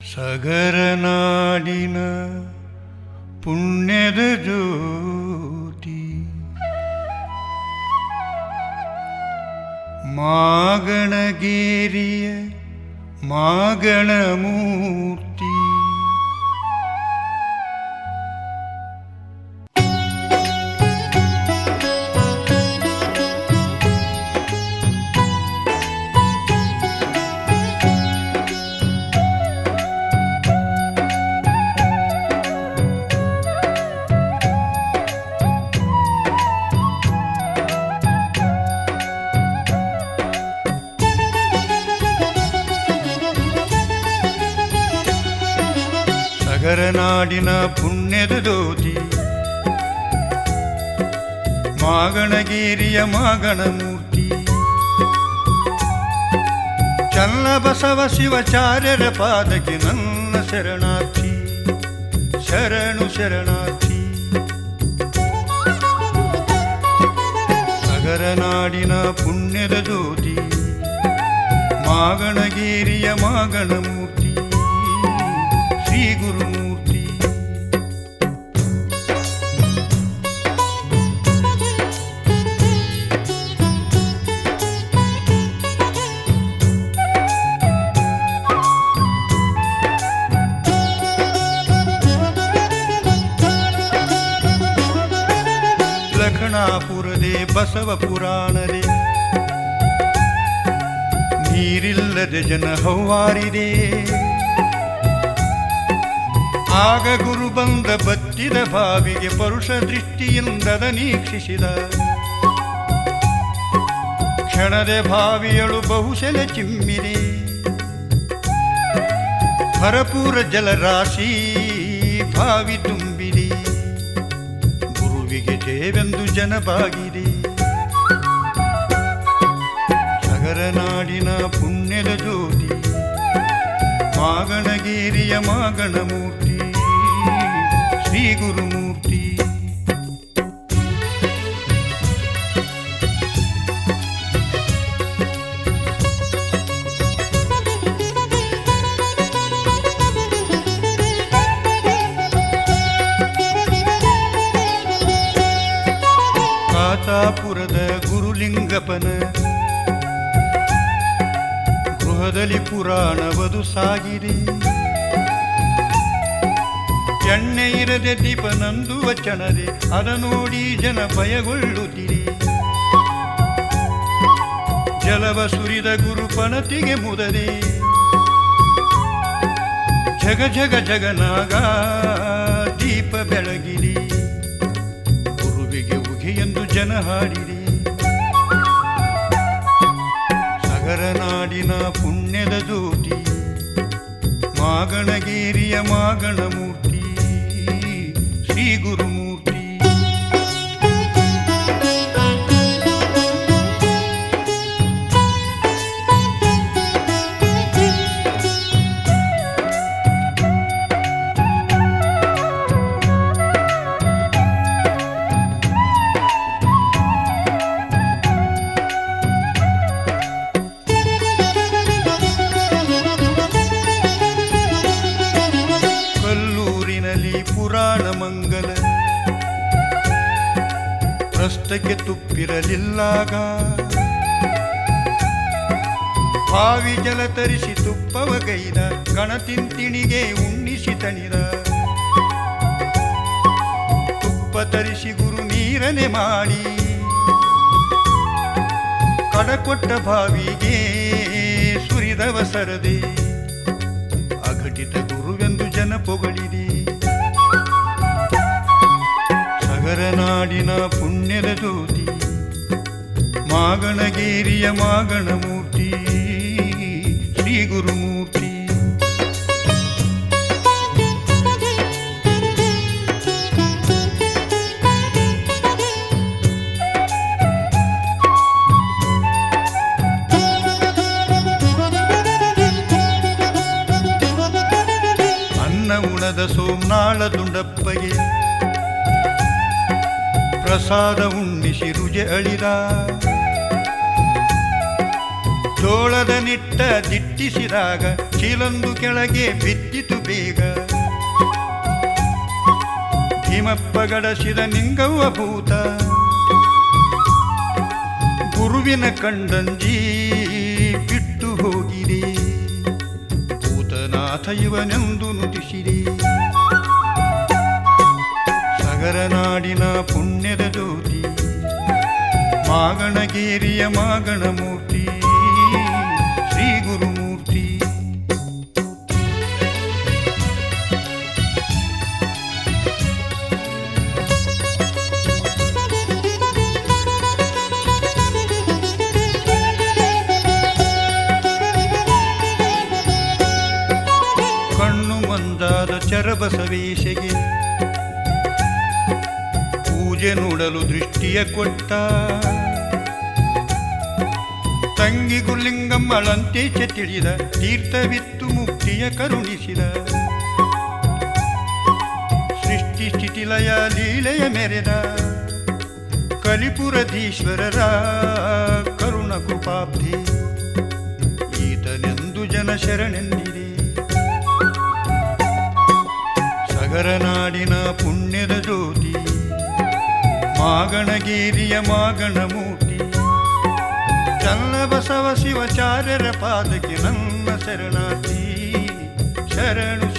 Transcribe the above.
ಸಗರನಾಡಿನ ಪುಣ್ಯದ ಜ್ಯೋತಿ ಮಾಗಣಗೇರಿಯ ಮಾಗಣ ಮೂರ್ತಿ ಸಗರನಾಡಿನ ಪುಣ್ಯದ ಜ್ಯೋತಿ ಮಾಗಣಗೇರಿಯ ಮಾಗಣ ಮೂರ್ತಿ ಚನ್ನ ಬಸವ ಶಿವಚಾರ್ಯರ ಪಾದಕ್ಕೆ ನನ್ನ ಶರಣಾರ್ಥಿ ಶರಣು ಶರಣಾರ್ಥಿ ಸಗರನಾಡಿನ ಪುಣ್ಯದ ಜ್ಯೋತಿ ಮಾಗಣಗೇರಿಯ ಮಾಗಣ ಮೂರ್ತಿ ಶ್ರೀ ಗುರುಮೂರ್ತಿ ಲಖಣಾಪುರದೇ ಬಸವ ಪುರಾಣದೇ ನೀರಿಲ್ಲದೆ ಜನ ಹೌವಾರಿದೆ ಆಗ ಗುರು ಬಂದ ಬತ್ತಿದ ಬಾವಿಗೆ ಪರುಷ ದೃಷ್ಟಿಯಿಂದದ ನೀಕ್ಷಿಸಿದ ಕ್ಷಣದೆ ಬಾವಿಯಳು ಬಹುಶಲ ಚಿಮ್ಮಿದೆ ಭರಪೂರ ಜಲರಾಶಿ ಬಾವಿ ತುಂಬಿದೆ ಗುರುವಿಗೆ ಜಯವೆಂದು ಜನ ಬಾಗಿದೆ ಸಗರನಾಡಿನ ಪುಣ್ಯದ ಜ್ಯೋತಿ ಮಾಗಣಗೇರಿಯ ಮಾಗಣ ಮೂರ್ತಿ ಶ್ರೀ ಗುರುಮೂರ್ತಿ ಕಾತಾಪುರದ ಗುರುಲಿಂಗಪ್ಪನ ಗೃಹದಲ್ಲಿ ಪುರಾಣವದು ಸಾಗಿದೆ ಎಣ್ಣೆ ಇರದೆ ದೀಪ ನಂದು ವಚನದೆ ಅದ ನೋಡಿ ಜನ ಭಯಗೊಳ್ಳುತ್ತೀರಿ ಜಲವ ಸುರಿದ ಗುರುಪಣತಿಗೆ ಮುದದೆ ಜಗ ಜಗ ಜಗನಾಗ ದೀಪ ಬೆಳಗಿರಿ ಗುರುವಿಗೆ ಉಗೆ ಎಂದು ಜನ ಹಾಡಿರಿ ಸಗರನಾಡಿನ ಪುಣ್ಯದ ಜ್ಯೋತಿ ಮಾಗಣಗೇರಿಯ ಮಾಗಣ ಮೂರ್ತಿ ಶ್ರೀ ಗುರುಮೂರ್ತಿ ಕಲ್ಲೂರಿನಲ್ಲಿ ಪುರಾಣ ಮಂಗಲ ಪ್ರಸ್ತಕ್ಕೆ ತುಪ್ಪಿರಲಿಲ್ಲಾಗ ಬಾವಿ ಜಲ ತರಿಸಿ ತುಪ್ಪವ ಗೈದ ಗಣತಿಂತಿಣಿಗೆ ಉಣ್ಣಿಸಿ ತಣಿದ ತುಪ್ಪ ತರಿಸಿ ಗುರು ನೀರನೆ ಮಾಡಿ ಕಡಕೊಟ್ಟ ಬಾವಿಗೆ ಸುರಿದವ ಸರದೆ ಅಘಟಿತ ಗುರುವೆಂದು ಜನ ಪೊಗಳಿದೆ ಸಗರನಾಡಿನ ಪುಣ್ಯದ ಜ್ಯೋತಿ ಮಾಗಣಗೇರಿಯ ಮಾಗಣ ಮೂರ್ತಿ ಶ್ರೀ ಗುರುಮೂರ್ತಿ ಅನ್ನ ಉಣದ ಸೋಮ್ನಾಳ ದುಂಡಪ್ಪಗೆ ಪ್ರಸಾದ ಉಣ್ಣಿಸಿ ರುಜೆ ಅಳಿದ ಜೋಳದ ನಿಟ್ಟ ದಿಟ್ಟಿಸಿದಾಗ ಚೀಲಂದು ಕೆಳಗೆ ಬಿದ್ದಿತು ಬೇಗ ಭೀಮಪ್ಪ ಗಡಸಿದ ನಿಂಗವ್ವ ಭೂತ ಗುರುವಿನ ಕಂಡಂಜಿ ಬಿಟ್ಟು ಹೋಗಿರಿ ಭೂತನಾಥ ಇವನೆಂದು ನುತಿಸಿರಿ ಸಗರನಾಡಿನ ಪುಣ್ಯದ ಜ್ಯೋತಿ ಮಾಗಣಗೇರಿಯ ಮಾಗಣ ಮೂರ್ತಿ ಶ್ರೀ ಗುರುಮೂರ್ತಿ ಕಣ್ಣು ಮಂದಾದ ಚರಬಸವೇಶಗೆ ಪೂಜೆ ನೋಡಲು ದೃಷ್ಟಿಯ ಕೊಟ್ಟ ತಂಗಿಗು ಲಿಂಗಮ್ಮಳಂತೆ ತಿಳಿದ ತೀರ್ಥವಿತ್ತು ಮುಕ್ತಿಯ ಕರುಣಿಸಿದ ಸೃಷ್ಟಿ ಸ್ಥಿತಿಲಯ ಲೀಲೆಯ ಮೆರೆದ ಕಲಿಪುರಧೀಶ್ವರರ ಕರುಣ ಕೃಪಾಬ್ಧಿ ಈತನೆಂದು ಜನ ಶರಣೆಂದಿದೆ ಸಗರನಾಡಿನ ಪುಣ್ಯದ ಜ್ಯೋತಿ ಮಾಗಣಗೇರಿಯ ಮಾಗಣ ಮೂರ್ತಿ ಚನ್ನಬಸವ ಶಿವಚಾರ್ಯರ ಪಾದಕ್ಕೆ ನನ್ನ ಶರಣಾರ್ಥಿ ಶರಣು